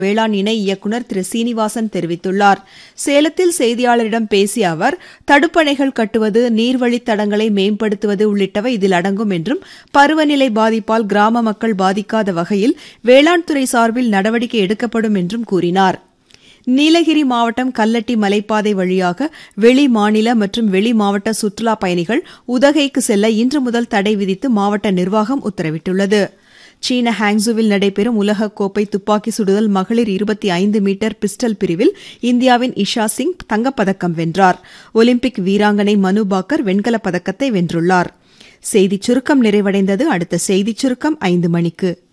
வேளாண் இணை இயக்குநர் திரு சீனிவாசன் தெரிவித்துள்ளார் சேலத்தில் செய்தியாளரிடம் பேசிய அவர் தடுப்பணைகள் கட்டுவது நீர்வழித் தடங்களை மேம்படுத்துவது உள்ளிட்டவை இதில் அடங்கும் என்றும் பருவநிலை பாதிப்பால் கிராம மக்கள் பாதிக்காத வகையில் வேளாண் துறை சார்பில் நடவடிக்கை எடுக்கப்படும் என்றும் கூறினார் நீலகிரி மாவட்டம் கல்லட்டி மலைப்பாதை வழியாக வெளி மாநில மற்றும் வெளி மாவட்ட சுற்றுலா பயணிகள் உதகைக்கு செல்ல இன்று முதல் தடை விதித்து மாவட்ட நிர்வாகம் உத்தரவிட்டுள்ளது சீன ஹாங்ஸுவில் நடைபெறும் உலகக்கோப்பை துப்பாக்கி சுடுதல் மகளிர் இருபத்தி ஐந்து மீட்டர் பிஸ்டல் பிரிவில் இந்தியாவின் இஷா சிங் தங்கப்பதக்கம் வென்றார் ஒலிம்பிக் வீராங்கனை மனு பாக்கர் வெண்கலப் பதக்கத்தை வென்றுள்ளார் செய்திச் சுருக்கம் நிறைவடைந்தது அடுத்த செய்திச் சுருக்கம் ஐந்து மணிக்கு